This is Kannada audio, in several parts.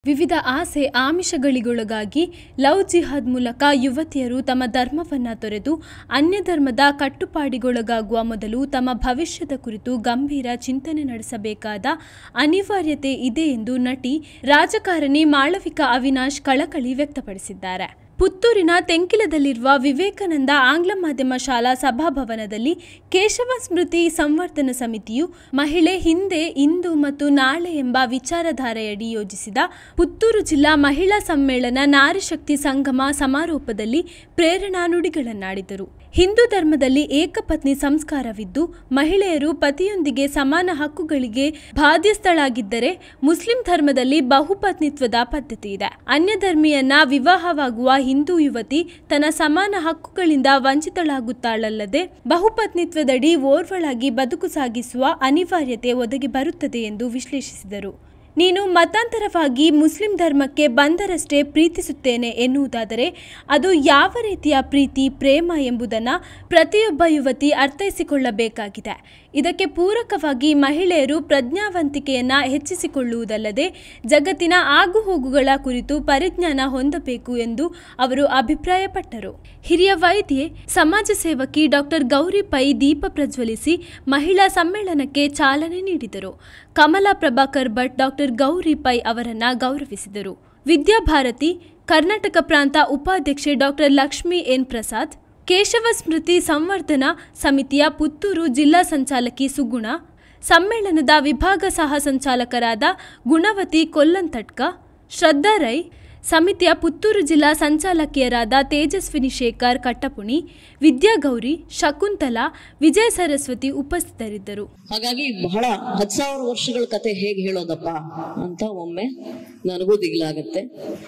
ವಿವಿಧ ಆಸೆ ಆಮಿಷಗಳಿಗೊಳಗಾಗಿ ಲವ್ ಜಿಹಾದ್ ಮೂಲಕ ಯುವತಿಯರು ತಮ್ಮ ಧರ್ಮವನ್ನ ತೊರೆದು ಅನ್ಯ ಧರ್ಮದ ಕಟ್ಟುಪಾಡಿಗೊಳಗಾಗುವ ಮೊದಲು ತಮ್ಮ ಭವಿಷ್ಯದ ಕುರಿತು ಗಂಭೀರ ಚಿಂತನೆ ನಡೆಸಬೇಕಾದ ಅನಿವಾರ್ಯತೆ ಇದೆ ಎಂದು ನಟಿ ರಾಜಕಾರಣಿ ಮಾಳವಿಕಾ ಅವಿನಾಶ್ ಕಳಕಳಿ ವ್ಯಕ್ತಪಡಿಸಿದ್ದಾರೆ ಪುತ್ತೂರಿನ ತೆಂಕಿಲದಲ್ಲಿರುವ ವಿವೇಕಾನಂದ ಆಂಗ್ಲ ಮಾಧ್ಯಮ ಶಾಲಾ ಸಭಾಭವನದಲ್ಲಿ ಕೇಶವ ಸ್ಮೃತಿ ಸಂವರ್ಧನ ಸಮಿತಿಯು ಮಹಿಳೆ ಹಿಂದೆ ಇಂದು ಮತ್ತು ನಾಳೆ ಎಂಬ ವಿಚಾರಧಾರೆಯಡಿ ಯೋಜಿಸಿದ ಪುತ್ತೂರು ಜಿಲ್ಲಾ ಮಹಿಳಾ ಸಮ್ಮೇಳನ ನಾರಿಶಕ್ತಿ ಸಂಗಮ ಸಮಾರೋಪದಲ್ಲಿ ಪ್ರೇರಣಾ ನುಡಿಗಳನ್ನಾಡಿದರು ಹಿಂದೂ ಧರ್ಮದಲ್ಲಿ ಏಕಪತ್ನಿ ಸಂಸ್ಕಾರವಿದ್ದು ಮಹಿಳೆಯರು ಪತಿಯೊಂದಿಗೆ ಸಮಾನ ಹಕ್ಕುಗಳಿಗೆ ಬಾಧ್ಯಸ್ಥಳಾಗಿದ್ದರೆ ಮುಸ್ಲಿಂ ಧರ್ಮದಲ್ಲಿ ಬಹುಪತ್ನಿತ್ವದ ಪದ್ಧತಿ ಇದೆ ಅನ್ಯ ಧರ್ಮೀಯನ್ನ ವಿವಾಹವಾಗುವ ಹಿಂದೂ ಯುವತಿ ತನ್ನ ಸಮಾನ ಹಕ್ಕುಗಳಿಂದ ವಂಚಿತಳಾಗುತ್ತಾಳಲ್ಲದೆ ಬಹುಪತ್ನಿತ್ವದಡಿ ಓರ್ವಳಾಗಿ ಬದುಕು ಸಾಗಿಸುವ ಅನಿವಾರ್ಯತೆ ಒದಗಿ ಬರುತ್ತದೆ ಎಂದು ವಿಶ್ಲೇಷಿಸಿದರು ನೀನು ಮತಾಂತರವಾಗಿ ಮುಸ್ಲಿಂ ಧರ್ಮಕ್ಕೆ ಬಂದರಷ್ಟೇ ಪ್ರೀತಿಸುತ್ತೇನೆ ಎನ್ನುವುದಾದರೆ ಅದು ಯಾವ ರೀತಿಯ ಪ್ರೀತಿ ಪ್ರೇಮ ಎಂಬುದನ್ನು ಪ್ರತಿಯೊಬ್ಬ ಯುವತಿ ಅರ್ಥೈಸಿಕೊಳ್ಳಬೇಕಾಗಿದೆ ಇದಕ್ಕೆ ಪೂರಕವಾಗಿ ಮಹಿಳೆಯರು ಪ್ರಜ್ಞಾವಂತಿಕೆಯನ್ನು ಹೆಚ್ಚಿಸಿಕೊಳ್ಳುವುದಲ್ಲದೆ ಜಗತ್ತಿನ ಆಗುಹೋಗುಗಳ ಕುರಿತು ಪರಿಜ್ಞಾನ ಹೊಂದಬೇಕು ಎಂದು ಅವರು ಅಭಿಪ್ರಾಯಪಟ್ಟರು ಹಿರಿಯ ವೈದ್ಯೆ ಸಮಾಜ ಸೇವಕಿ ಡಾಕ್ಟರ್ ಗೌರಿ ಪೈ ದೀಪ ಪ್ರಜ್ವಲಿಸಿ ಮಹಿಳಾ ಸಮ್ಮೇಳನಕ್ಕೆ ಚಾಲನೆ ನೀಡಿದರು ಕಮಲಾ ಪ್ರಭಾಕರ್ ಭಟ್ ಡಾಕ್ಟರ್ ಗೌರಿ ಪೈ ಅವರನ್ನ ಗೌರವಿಸಿದರು ವಿದ್ಯಾಭಾರತಿ ಕರ್ನಾಟಕ ಪ್ರಾಂತ ಉಪಾಧ್ಯಕ್ಷೆ ಡಾಕ್ಟರ್ ಲಕ್ಷ್ಮಿ ಎನ್ ಪ್ರಸಾದ್ ಕೇಶವ ಸ್ಮೃತಿ ಸಂವರ್ಧನಾ ಸಮಿತಿಯ ಪುತ್ತೂರು ಜಿಲ್ಲಾ ಸಂಚಾಲಕಿ ಸುಗುಣ ಸಮ್ಮೇಳನದ ವಿಭಾಗ ಸಹ ಸಂಚಾಲಕರಾದ ಗುಣವತಿ ಕೊಲ್ಲಂತಟ್ಕ ಶ್ರದ್ಧಾ ರೈ ಸಮಿತಿಯ ಪುತ್ತೂರು ಜಿಲ್ಲಾ ಸಂಚಾಲಕಿಯರಾದ ತೇಜಸ್ವಿನಿ ಶೇಖರ್ ಕಟ್ಟಪುಣಿ ವಿದ್ಯಾಗೌರಿ ಶಕುಂತಲಾ ವಿಜಯ ಸರಸ್ವತಿ ಉಪಸ್ಥಿತರಿದ್ದರು ಹಾಗಾಗಿ ಬಹಳ ಹತ್ತು ಸಾವಿರ ವರ್ಷಗಳ ಕತೆ ಹೇಗೆ ಹೇಳೋದಪ್ಪ ಅಂತ ಒಮ್ಮೆ ನನಗೂ ದಿಗ್ಲಾಗತ್ತೆ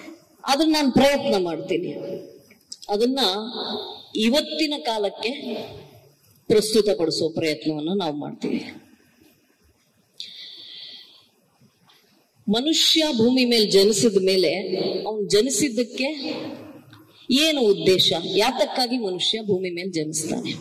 ಅದನ್ನ ನಾನು ಪ್ರಯತ್ನ ಮಾಡ್ತೀನಿ ಅದನ್ನ ಇವತ್ತಿನ ಕಾಲಕ್ಕೆ ಪ್ರಸ್ತುತಪಡಿಸೋ ಪ್ರಯತ್ನವನ್ನ ನಾವು ಮಾಡ್ತೀವಿ ಮನುಷ್ಯ ಭೂಮಿ ಮೇಲೆ ಜನಿಸಿದ ಮೇಲೆ ಅವನು ಜನಿಸಿದ್ದಕ್ಕೆ ಏನು ಉದ್ದೇಶ ಯಾತಕ್ಕಾಗಿ ಮನುಷ್ಯ ಭೂಮಿ ಮೇಲೆ ಜನಿಸ್ತಾನೆ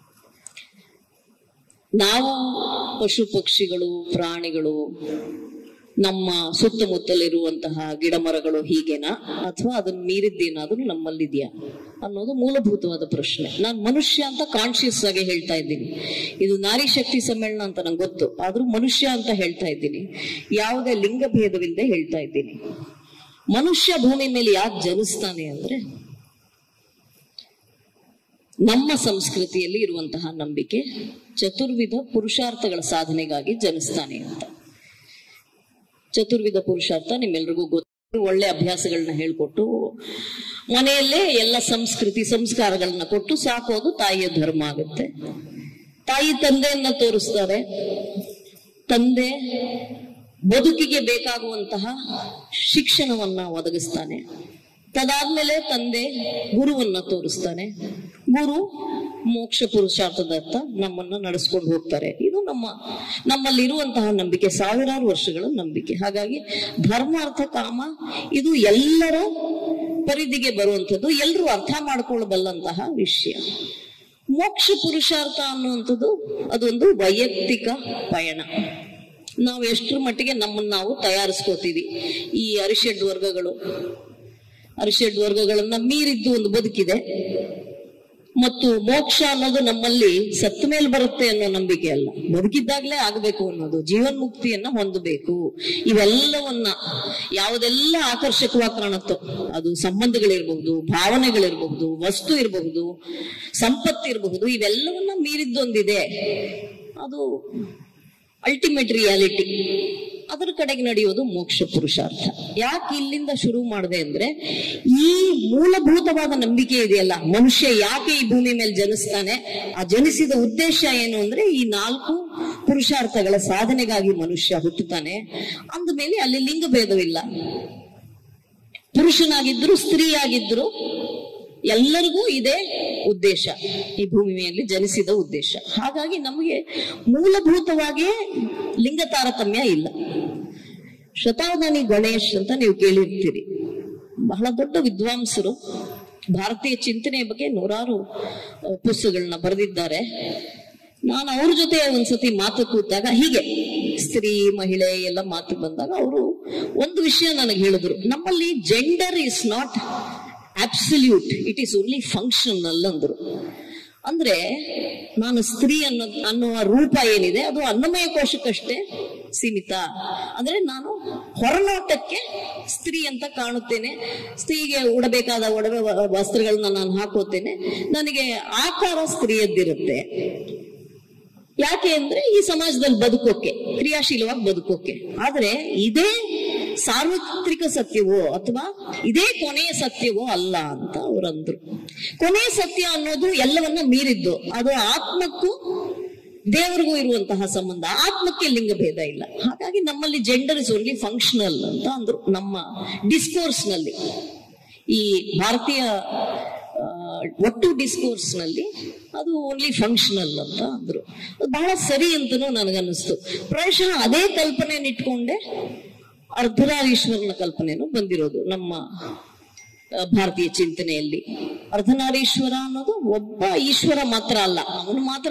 ನಾವು ಪಶು ಪಕ್ಷಿಗಳು ಪ್ರಾಣಿಗಳು ನಮ್ಮ ಸುತ್ತಮುತ್ತಲಿರುವಂತಹ ಗಿಡ ಮರಗಳು ಹೀಗೇನಾ ಅಥವಾ ಅದನ್ನ ಮೀರಿದ್ದೇನಾದ್ರೂ ನಮ್ಮಲ್ಲಿದೆಯಾ ಅನ್ನೋದು ಮೂಲಭೂತವಾದ ಪ್ರಶ್ನೆ ನಾನು ಮನುಷ್ಯ ಅಂತ ಕಾನ್ಶಿಯಸ್ ಆಗಿ ಹೇಳ್ತಾ ಇದ್ದೀನಿ ಇದು ನಾರಿ ಶಕ್ತಿ ಸಮ್ಮೇಳನ ಅಂತ ನಂಗೆ ಗೊತ್ತು ಆದ್ರೂ ಮನುಷ್ಯ ಅಂತ ಹೇಳ್ತಾ ಇದ್ದೀನಿ ಯಾವುದೇ ಲಿಂಗ ಭೇದವಿಲ್ಲದೆ ಹೇಳ್ತಾ ಇದ್ದೀನಿ ಮನುಷ್ಯ ಭೂಮಿ ಮೇಲೆ ಯಾಕೆ ಜನಿಸ್ತಾನೆ ಅಂದ್ರೆ ನಮ್ಮ ಸಂಸ್ಕೃತಿಯಲ್ಲಿ ಇರುವಂತಹ ನಂಬಿಕೆ ಚತುರ್ವಿಧ ಪುರುಷಾರ್ಥಗಳ ಸಾಧನೆಗಾಗಿ ಜನಿಸ್ತಾನೆ ಅಂತ ಚತುರ್ವಿಧ ಪುರುಷಾರ್ಥ ನಿಮ್ಮೆಲ್ರಿಗೂ ಗೊತ್ತು ಒಳ್ಳೆ ಅಭ್ಯಾಸಗಳನ್ನ ಹೇಳ್ಕೊಟ್ಟು ಮನೆಯಲ್ಲೇ ಎಲ್ಲ ಸಂಸ್ಕೃತಿ ಸಂಸ್ಕಾರಗಳನ್ನ ಕೊಟ್ಟು ಸಾಕೋದು ತಾಯಿಯ ಧರ್ಮ ಆಗುತ್ತೆ ತಾಯಿ ತಂದೆಯನ್ನ ತೋರಿಸ್ತಾರೆ ತಂದೆ ಬದುಕಿಗೆ ಬೇಕಾಗುವಂತಹ ಶಿಕ್ಷಣವನ್ನ ಒದಗಿಸ್ತಾನೆ ತದಾದ್ಮೇಲೆ ತಂದೆ ಗುರುವನ್ನ ತೋರಿಸ್ತಾನೆ ಗುರು ಮೋಕ್ಷ ಪುರುಷಾರ್ಥದತ್ತ ನಮ್ಮನ್ನ ನಡೆಸ್ಕೊಂಡು ಹೋಗ್ತಾರೆ ಇದು ನಮ್ಮ ನಮ್ಮಲ್ಲಿರುವಂತಹ ನಂಬಿಕೆ ಸಾವಿರಾರು ವರ್ಷಗಳ ನಂಬಿಕೆ ಹಾಗಾಗಿ ಧರ್ಮ ಅರ್ಥ ಕಾಮ ಇದು ಎಲ್ಲರ ಪರಿಧಿಗೆ ಬರುವಂಥದ್ದು ಎಲ್ಲರೂ ಅರ್ಥ ಮಾಡ್ಕೊಳ್ಬಲ್ಲಂತಹ ವಿಷಯ ಮೋಕ್ಷ ಪುರುಷಾರ್ಥ ಅನ್ನುವಂಥದ್ದು ಅದೊಂದು ವೈಯಕ್ತಿಕ ಪಯಣ ನಾವು ಎಷ್ಟರ ಮಟ್ಟಿಗೆ ನಮ್ಮನ್ನ ನಾವು ತಯಾರಿಸ್ಕೋತೀವಿ ಈ ಅರಿಷಡ್ ವರ್ಗಗಳು ಅರಿಷಡ್ ವರ್ಗಗಳನ್ನ ಮೀರಿದ್ದು ಒಂದು ಬದುಕಿದೆ ಮತ್ತು ಮೋಕ್ಷ ಅನ್ನೋದು ನಮ್ಮಲ್ಲಿ ಸತ್ತ ಮೇಲೆ ಬರುತ್ತೆ ಅನ್ನೋ ನಂಬಿಕೆ ಅಲ್ಲ ಬದುಕಿದ್ದಾಗ್ಲೇ ಆಗಬೇಕು ಅನ್ನೋದು ಜೀವನ್ಮುಕ್ತಿಯನ್ನ ಹೊಂದಬೇಕು ಇವೆಲ್ಲವನ್ನ ಯಾವುದೆಲ್ಲ ಆಕರ್ಷಕವಾಗಿ ಕಾಣುತ್ತೋ ಅದು ಸಂಬಂಧಗಳಿರಬಹುದು ಭಾವನೆಗಳಿರಬಹುದು ವಸ್ತು ಇರಬಹುದು ಸಂಪತ್ತು ಇರಬಹುದು ಇವೆಲ್ಲವನ್ನ ಮೀರಿದ್ದೊಂದಿದೆ ಅದು ಅಲ್ಟಿಮೇಟ್ ರಿಯಾಲಿಟಿ ಅದರ ಕಡೆಗೆ ನಡೆಯೋದು ಮೋಕ್ಷ ಪುರುಷಾರ್ಥ ಯಾಕೆ ಇಲ್ಲಿಂದ ಶುರು ಮಾಡಿದೆ ಅಂದ್ರೆ ಈ ಮೂಲಭೂತವಾದ ನಂಬಿಕೆ ಇದೆಯಲ್ಲ ಮನುಷ್ಯ ಯಾಕೆ ಈ ಭೂಮಿ ಮೇಲೆ ಜನಿಸ್ತಾನೆ ಆ ಜನಿಸಿದ ಉದ್ದೇಶ ಏನು ಅಂದ್ರೆ ಈ ನಾಲ್ಕು ಪುರುಷಾರ್ಥಗಳ ಸಾಧನೆಗಾಗಿ ಮನುಷ್ಯ ಹುಟ್ಟುತ್ತಾನೆ ಅಂದಮೇಲೆ ಅಲ್ಲಿ ಲಿಂಗ ಭೇದವಿಲ್ಲ ಪುರುಷನಾಗಿದ್ರು ಸ್ತ್ರೀಯಾಗಿದ್ರು ಎಲ್ಲರಿಗೂ ಇದೇ ಉದ್ದೇಶ ಈ ಭೂಮಿ ಮೇಲೆ ಜನಿಸಿದ ಉದ್ದೇಶ ಹಾಗಾಗಿ ನಮಗೆ ಮೂಲಭೂತವಾಗಿಯೇ ಲಿಂಗ ತಾರತಮ್ಯ ಇಲ್ಲ ಶತಾವಧಾನಿ ಗಣೇಶ್ ಅಂತ ನೀವು ಕೇಳಿರ್ತೀರಿ ಬಹಳ ದೊಡ್ಡ ವಿದ್ವಾಂಸರು ಭಾರತೀಯ ಚಿಂತನೆಯ ಬಗ್ಗೆ ನೂರಾರು ಪುಸ್ತಕಗಳನ್ನ ಬರೆದಿದ್ದಾರೆ ನಾನು ಅವ್ರ ಜೊತೆ ಒಂದ್ಸತಿ ಮಾತು ಕೂತಾಗ ಹೀಗೆ ಸ್ತ್ರೀ ಮಹಿಳೆ ಎಲ್ಲ ಮಾತು ಬಂದಾಗ ಅವರು ಒಂದು ವಿಷಯ ನನಗೆ ಹೇಳಿದ್ರು ನಮ್ಮಲ್ಲಿ gender is not absolute it is only functional ಅಂದ್ರು ಅಂದ್ರೆ ನಾನು ಸ್ತ್ರೀ ಅನ್ನೋ ಅನ್ನುವ ರೂಪ ಏನಿದೆ ಅದು ಅನ್ನಮಯ ಕೋಶಕ್ಕಷ್ಟೇ ಸೀಮಿತ ಅಂದ್ರೆ ನಾನು ಹೊರನೋಟಕ್ಕೆ ಸ್ತ್ರೀ ಅಂತ ಕಾಣುತ್ತೇನೆ ಸ್ತ್ರೀಗೆ ಉಡಬೇಕಾದ ಒಡವೆ ವ- ವಸ್ತ್ರಗಳನ್ನ ನಾನು ಹಾಕೋತೇನೆ ನನಗೆ ಆಕಾರ ಸ್ತ್ರೀಯದ್ದಿರುತ್ತೆ ಯಾಕೆ ಅಂದ್ರೆ ಈ ಸಮಾಜದಲ್ಲಿ ಬದುಕೋಕೆ ಕ್ರಿಯಾಶೀಲವಾಗಿ ಬದುಕೋಕೆ ಆದ್ರೆ ಇದೇ ಸಾರ್ವತ್ರಿಕ ಸತ್ಯವೋ ಅಥವಾ ಇದೇ ಕೊನೆಯ ಸತ್ಯವೋ ಅಲ್ಲ ಅಂತ ಅವರಂದ್ರು ಕೊನೆಯ ಸತ್ಯ ಅನ್ನೋದು ಎಲ್ಲವನ್ನ ಮೀರಿದ್ದು ಅದು ಆತ್ಮಕ್ಕೂ ದೇವರಿಗೂ ಇರುವಂತಹ ಸಂಬಂಧ ಆತ್ಮಕ್ಕೆ ಲಿಂಗ ಭೇದ ಇಲ್ಲ ಹಾಗಾಗಿ ನಮ್ಮಲ್ಲಿ ಜೆಂಡರ್ ಇಸ್ ಓನ್ಲಿ ಫಂಕ್ಷನಲ್ ಅಂತ ಅಂದ್ರು ನಮ್ಮ ಡಿಸ್ಕೋರ್ಸ್ ನಲ್ಲಿ ಈ ಭಾರತೀಯ ಆ, ಒಟ್ಟು ಡಿಸ್ಕೋರ್ಸ್ ನಲ್ಲಿ ಅದು ಓನ್ಲಿ ಫಂಕ್ಷನಲ್ ಅಂತ ಅಂದ್ರು ಅದು ಬಹಳ ಸರಿ ಅಂತನೂ ನನಗನ್ನಿಸ್ತು ಪ್ರಾಯಶಃ ಅದೇ ಕಲ್ಪನೆಯನ್ನು ಇಟ್ಕೊಂಡೆ ಅರ್ಧನಾರೀಶ್ವರನ ಕಲ್ಪನೆನೂ ಬಂದಿರೋದು ನಮ್ಮ ಆ, ಭಾರತೀಯ ಚಿಂತನೆಯಲ್ಲಿ ಅರ್ಧನಾರೀಶ್ವರ ಅನ್ನೋದು ಒಬ್ಬ ಈಶ್ವರ ಮಾತ್ರ ಅಲ್ಲ ಅವನು ಮಾತ್ರ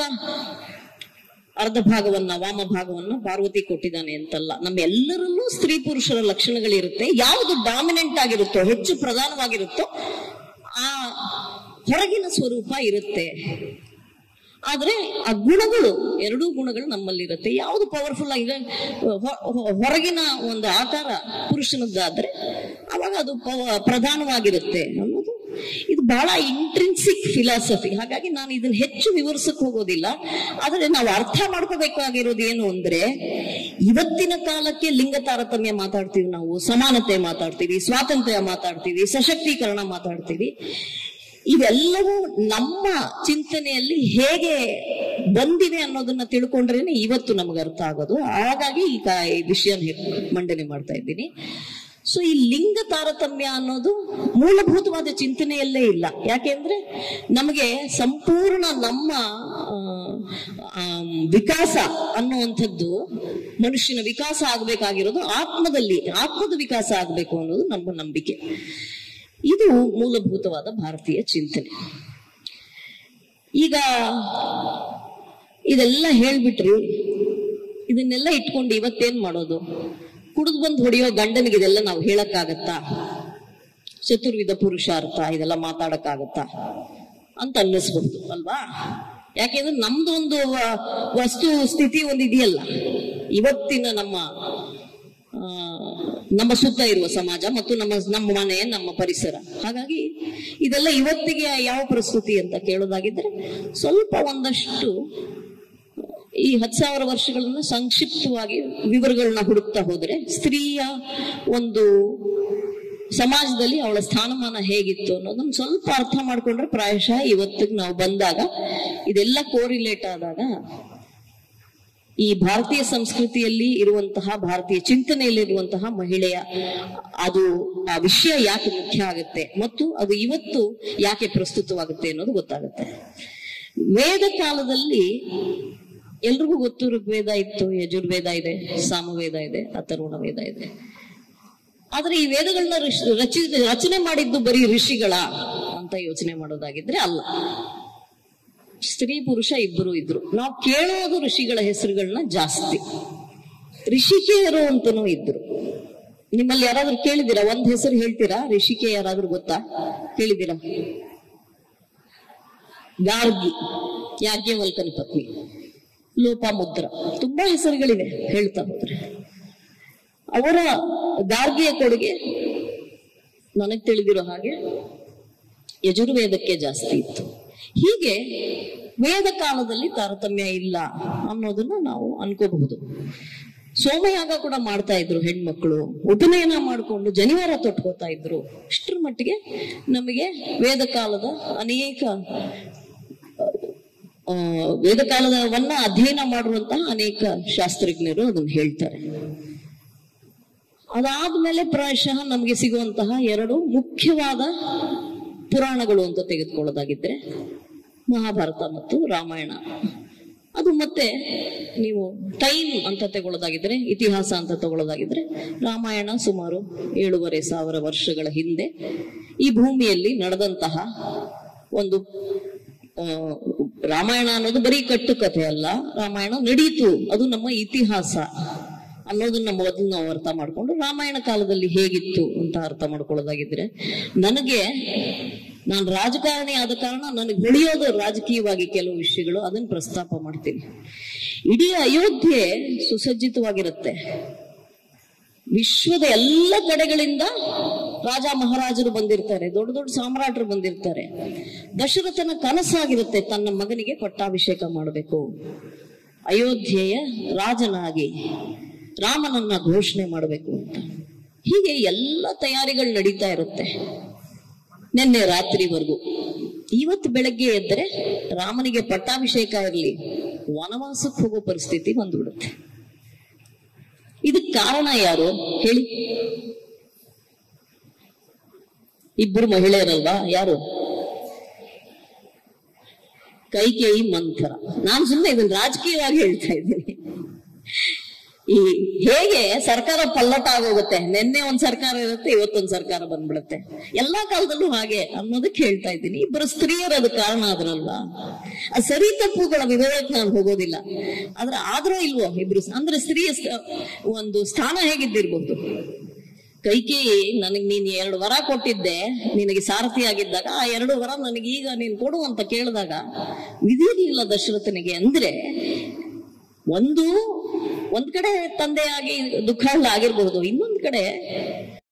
ಅರ್ಧ ಭಾಗವನ್ನ ವಾಮ ಭಾಗವನ್ನ ಪಾರ್ವತಿ ಕೊಟ್ಟಿದ್ದಾನೆ ಅಂತಲ್ಲ ನಮ್ಮ ಎಲ್ಲರಲ್ಲೂ ಸ್ತ್ರೀ ಪುರುಷರ ಲಕ್ಷಣಗಳಿರುತ್ತೆ ಯಾವುದು ಡಾಮಿನೆಂಟ್ ಆಗಿರುತ್ತೋ ಹೆಚ್ಚು ಪ್ರಧಾನವಾಗಿರುತ್ತೋ ಆ ಹೊರಗಿನ ಸ್ವರೂಪ ಇರುತ್ತೆ ಆದ್ರೆ ಆ ಗುಣಗಳು ಎರಡೂ ಗುಣಗಳು ನಮ್ಮಲ್ಲಿರುತ್ತೆ ಯಾವುದು ಪವರ್ಫುಲ್ ಆಗಿದೆ ಹೊ- ಹೊ- ಹೊರಗಿನ ಒಂದು ಆಕಾರ ಪುರುಷನದ್ದಾದ್ರೆ ಅವಾಗ ಅದು ಪವ- ಪ್ರಧಾನವಾಗಿರುತ್ತೆ ಅನ್ನೋದು ಇದು ಬಹಳ ಇಂಟ್ರಿನ್ಸಿಕ್ ಫಿಲಾಸಫಿ ಹಾಗಾಗಿ ನಾನು ಇದನ್ನ ಹೆಚ್ಚು ವಿವರಿಸಕ್ ಹೋಗೋದಿಲ್ಲ ಆದ್ರೆ ನಾವು ಅರ್ಥ ಮಾಡ್ಕೋಬೇಕಾಗಿರೋದು ಏನು ಅಂದ್ರೆ ಇವತ್ತಿನ ಕಾಲಕ್ಕೆ ಲಿಂಗ ತಾರತಮ್ಯ ಮಾತಾಡ್ತೀವಿ ನಾವು ಸಮಾನತೆ ಮಾತಾಡ್ತೀವಿ ಸ್ವಾತಂತ್ರ್ಯ ಮಾತಾಡ್ತೀವಿ ಸಶಕ್ತೀಕರಣ ಮಾತಾಡ್ತೀವಿ ಇವೆಲ್ಲವೂ ನಮ್ಮ ಚಿಂತನೆಯಲ್ಲಿ ಹೇಗೆ ಬಂದಿದೆ ಅನ್ನೋದನ್ನ ತಿಳ್ಕೊಂಡ್ರೇನೆ ಇವತ್ತು ನಮಗೆ ಅರ್ಥ ಆಗೋದು ಹಾಗಾಗಿ ಈಗ ಈ ವಿಷಯ ಮಂಡನೆ ಮಾಡ್ತಾ ಇದ್ದೀನಿ ಸೊ ಈ ಲಿಂಗ ತಾರತಮ್ಯ ಅನ್ನೋದು ಮೂಲಭೂತವಾದ ಚಿಂತನೆಯಲ್ಲೇ ಇಲ್ಲ ಯಾಕೆಂದ್ರೆ ನಮಗೆ ಸಂಪೂರ್ಣ ನಮ್ಮ ಆ, ಆ, ವಿಕಾಸ ಅನ್ನುವಂಥದ್ದು ಮನುಷ್ಯನ ವಿಕಾಸ ಆಗ್ಬೇಕಾಗಿರೋದು ಆತ್ಮದಲ್ಲಿ ಆತ್ಮದ ವಿಕಾಸ ಆಗ್ಬೇಕು ಅನ್ನೋದು ನಮ್ಮ ನಂಬಿಕೆ ಇದು ಮೂಲಭೂತವಾದ ಭಾರತೀಯ ಚಿಂತನೆ ಈಗ ಇದೆಲ್ಲ ಹೇಳ್ಬಿಟ್ರಿ ಇದನ್ನೆಲ್ಲ ಇಟ್ಕೊಂಡು ಇವತ್ತೇನ್ ಮಾಡೋದು ಕುಡಿದು ಬಂದು ಹೊಡೆಯೋ ಗಂಡನಿಗೆ ಇದೆಲ್ಲ ನಾವು ಹೇಳಕ್ಕಾಗತ್ತಾ ಚತುರ್ವಿಧ ಪುರುಷಾರ್ಥ ಇದೆಲ್ಲ ಮಾತಾಡಕ್ಕಾಗತ್ತಾ ಅಂತ ಅನ್ನಿಸ್ಬಹುದು ಅಲ್ವಾ ಯಾಕೆಂದ್ರೆ ನಮ್ದು ಒಂದು ವ- ವಸ್ತು ಸ್ಥಿತಿ ಒಂದು ಇದೆಯಲ್ಲ ಇವತ್ತಿನ ನಮ್ಮ ಆ, ನಮ್ಮ ಸುತ್ತ ಇರುವ ಸಮಾಜ ಮತ್ತು ನಮ್ಮ ನಮ್ಮ ಮನೆ ನಮ್ಮ ಪರಿಸರ ಹಾಗಾಗಿ ಇದೆಲ್ಲ ಇವತ್ತಿಗೆ ಯಾವ ಪ್ರಸ್ತುತಿ ಅಂತ ಕೇಳೋದಾಗಿದ್ರೆ ಸ್ವಲ್ಪ ಒಂದಷ್ಟು ಈ ಹತ್ತು ಸಾವಿರ ವರ್ಷಗಳನ್ನ ಸಂಕ್ಷಿಪ್ತವಾಗಿ ವಿವರಗಳನ್ನ ಹುಡುಕ್ತಾ ಹೋದ್ರೆ ಸ್ತ್ರೀಯ ಒಂದು ಸಮಾಜದಲ್ಲಿ ಅವಳ ಸ್ಥಾನಮಾನ ಹೇಗಿತ್ತು ಅನ್ನೋದನ್ನ ಸ್ವಲ್ಪ ಅರ್ಥ ಮಾಡ್ಕೊಂಡ್ರೆ ಪ್ರಾಯಶಃ ಇವತ್ತಿಗೆ ನಾವು ಬಂದಾಗ ಇದೆಲ್ಲ ಕೋರಿಲೇಟ್ ಆದಾಗ ಈ ಭಾರತೀಯ ಸಂಸ್ಕೃತಿಯಲ್ಲಿ ಇರುವಂತಹ ಭಾರತೀಯ ಚಿಂತನೆಯಲ್ಲಿರುವಂತಹ ಮಹಿಳೆಯ ಅದು ಆ ವಿಷಯ ಯಾಕೆ ಮುಖ್ಯ ಆಗುತ್ತೆ ಮತ್ತು ಅದು ಇವತ್ತು ಯಾಕೆ ಪ್ರಸ್ತುತವಾಗುತ್ತೆ ಅನ್ನೋದು ಗೊತ್ತಾಗುತ್ತೆ ವೇದ ಕಾಲದಲ್ಲಿ ಎಲ್ರಿಗೂ ಗೊತ್ತು ಋಗ್ವೇದ ಇತ್ತು ಯಜುರ್ವೇದ ಇದೆ ಸಾಮವೇದ ಇದೆ ಅಥರ್ವಣ ವೇದ ಇದೆ ಆದ್ರೆ ಈ ವೇದಗಳನ್ನ ಋಷ್- ರಚಿ ರಚನೆ ಮಾಡಿದ್ದು ಬರೀ ಋಷಿಗಳ ಅಂತ ಯೋಚನೆ ಮಾಡೋದಾಗಿದ್ರೆ ಅಲ್ಲ ಸ್ತ್ರೀ ಪುರುಷ ಇಬ್ಬರು ಇದ್ರು ನಾವು ಕೇಳೋದು ಋಷಿಗಳ ಹೆಸರುಗಳನ್ನ ಜಾಸ್ತಿ ಋಷಿಕೆಯರು ಅಂತನೂ ಇದ್ರು ನಿಮ್ಮಲ್ಲಿ ಯಾರಾದ್ರೂ ಕೇಳಿದಿರಾ ಒಂದ್ ಹೆಸರು ಹೇಳ್ತೀರಾ ಋಷಿಕೆ ಯಾರಾದ್ರೂ ಗೊತ್ತಾ ಕೇಳಿದಿರಾ ಗಾರ್ಗಿ ಯಾಜ್ಞವಲ್ಕನ ಪತ್ನಿ ಲೋಪಾಮುದ್ರ ತುಂಬಾ ಹೆಸರುಗಳಿವೆ ಹೇಳ್ತಾ ಹೋದ್ರೆ ಅವರ ಗಾರ್ಗಿಯ ಕೊಡುಗೆ ನನಗೆ ತಿಳಿದಿರೋ ಹಾಗೆ ಯಜುರ್ವೇದಕ್ಕೆ ಜಾಸ್ತಿ ಇತ್ತು ಹೀಗೆ ವೇದ ಕಾಲದಲ್ಲಿ ತಾರತಮ್ಯ ಇಲ್ಲ ಅನ್ನೋದನ್ನ ನಾವು ಅನ್ಕೋಬಹುದು ಸೋಮಯಾಗ ಕೂಡ ಮಾಡ್ತಾ ಇದ್ರು ಹೆಣ್ಮಕ್ಳು ಉಪನಯನ ಮಾಡಿಕೊಂಡು ಜನಿವಾರ ತೊಟ್ಕೋತಾ ಇದ್ರು ಇಷ್ಟರ ಮಟ್ಟಿಗೆ ನಮಗೆ ವೇದ ಕಾಲದ ಅನೇಕ ಆ, ವೇದ ಕಾಲದವನ್ನ ಅಧ್ಯಯನ ಮಾಡುವಂತಹ ಅನೇಕ ಶಾಸ್ತ್ರಜ್ಞರು ಅದನ್ನ ಹೇಳ್ತಾರೆ ಅದಾದ್ಮೇಲೆ ಪ್ರಾಯಶಃ ನಮಗೆ ಸಿಗುವಂತಹ ಎರಡು ಮುಖ್ಯವಾದ ಪುರಾಣಗಳು ಅಂತ ತೆಗೆದುಕೊಳ್ಳೋದಾಗಿದ್ರೆ ಮಹಾಭಾರತ ಮತ್ತು ರಾಮಾಯಣ ಅದು ಮತ್ತೆ ನೀವು ಟೈಮ್ ಅಂತ ತಗೊಳ್ಳೋದಾಗಿದ್ರೆ ಇತಿಹಾಸ ಅಂತ ತಗೊಳ್ಳೋದಾಗಿದ್ರೆ ರಾಮಾಯಣ ಸುಮಾರು ಏಳೂವರೆ ಸಾವಿರ ವರ್ಷಗಳ ಹಿಂದೆ ಈ ಭೂಮಿಯಲ್ಲಿ ನಡೆದಂತಹ ಒಂದು ಆ, ರಾಮಾಯಣ ಅನ್ನೋದು ಬರೀ ಕಟ್ಟುಕತೆ ಅಲ್ಲ ರಾಮಾಯಣ ನಡೀತು ಅದು ನಮ್ಮ ಇತಿಹಾಸ ಅನ್ನೋದನ್ನ ಮೊದಲು ನಾವು ಅರ್ಥ ಮಾಡ್ಕೊಂಡು ರಾಮಾಯಣ ಕಾಲದಲ್ಲಿ ಹೇಗಿತ್ತು ಅಂತ ಅರ್ಥ ಮಾಡ್ಕೊಳ್ಳೋದಾಗಿದ್ರೆ ನನಗೆ ನಾನು ರಾಜಕಾರಣಿ ಆದ ಕಾರಣ ನನಗೆ ಉಳಿಯೋದು ರಾಜಕೀಯವಾಗಿ ಕೆಲವು ವಿಷಯಗಳು ಅದನ್ನ ಪ್ರಸ್ತಾಪ ಮಾಡ್ತೀನಿ ಇಡೀ ಅಯೋಧ್ಯೆ ಸುಸಜ್ಜಿತವಾಗಿರುತ್ತೆ ವಿಶ್ವದ ಎಲ್ಲ ಕಡೆಗಳಿಂದ ರಾಜ ಮಹಾರಾಜರು ಬಂದಿರ್ತಾರೆ ದೊಡ್ಡ ದೊಡ್ಡ ಸಾಮ್ರಾಟರು ಬಂದಿರ್ತಾರೆ ದಶರಥನ ಕನಸಾಗಿರುತ್ತೆ ತನ್ನ ಮಗನಿಗೆ ಪಟ್ಟಾಭಿಷೇಕ ಮಾಡಬೇಕು ಅಯೋಧ್ಯೆಯ ರಾಜನಾಗಿ ರಾಮನನ್ನ ಘೋಷಣೆ ಮಾಡಬೇಕು ಅಂತ ಹೀಗೆ ಎಲ್ಲ ತಯಾರಿಗಳು ನಡೀತಾ ಇರುತ್ತೆ ನಿನ್ನೆ ರಾತ್ರಿವರೆಗೂ ಇವತ್ತು ಬೆಳಗ್ಗೆ ಎದ್ದರೆ ರಾಮನಿಗೆ ಪಟ್ಟಾಭಿಷೇಕ ಇರಲಿ ವನವಾಸಕ್ಕೆ ಹೋಗೋ ಪರಿಸ್ಥಿತಿ ಬಂದ್ಬಿಡುತ್ತೆ ಇದಕ್ ಕಾರಣ ಯಾರು ಹೇಳಿ ಇಬ್ಬರು ಮಹಿಳೆಯರಲ್ವಾ ಯಾರು ಕೈಕೇಯಿ ಮಂಥರ ನಾನು ಸುಮ್ಮನೆ ಇದನ್ನ ರಾಜಕೀಯವಾಗಿ ಹೇಳ್ತಾ ಇದ್ದೀನಿ ಈ ಹೇಗೆ ಸರ್ಕಾರ ಪಲ್ಲಟ ಆಗೋಗುತ್ತೆ ನಿನ್ನೆ ಒಂದ್ ಸರ್ಕಾರ ಇರುತ್ತೆ ಇವತ್ತೊಂದ್ ಸರ್ಕಾರ ಬಂದ್ಬಿಡುತ್ತೆ ಎಲ್ಲಾ ಕಾಲದಲ್ಲೂ ಹಾಗೆ ಅನ್ನೋದಕ್ಕೆ ಹೇಳ್ತಾ ಇದ್ದೀನಿ ಇಬ್ಬರು ಸ್ತ್ರೀಯರು ಅದು ಕಾರಣ ಆದ್ರಲ್ವಾ ಆ ಸರಿ ತಪ್ಪುಗಳ ವಿವರಕ್ಕೆ ನಾನು ಹೋಗೋದಿಲ್ಲ ಆದ್ರೆ ಆದ್ರೂ ಇಲ್ವೋ ಇಬ್ರು ಅಂದ್ರೆ ಸ್ತ್ರೀಯ ಸ- ಒಂದು ಸ್ಥಾನ ಹೇಗಿದ್ದಿರ್ಬಹುದು ಕೈಕೇಯಿ ನನಗೆ ನೀನ್ ಎರಡು ವರ ಕೊಟ್ಟಿದ್ದೆ ನಿನಗೆ ಸಾರಥಿ ಆಗಿದ್ದಾಗ ಆ ಎರಡು ವರ ನನಗೆ ಈಗ ನೀನ್ ಕೊಡು ಅಂತ ಕೇಳಿದಾಗ ವಿಧಿರ್ಲಿಲ್ಲ ದಶರಥನಿಗೆ ಅಂದ್ರೆ ಒಂದು ಒಂದ್ ಕಡೆ ತಂದೆಯಾಗಿ ದುಃಖ ಆಗಿರಬಹುದು ಇನ್ನೊಂದ್ ಕಡೆ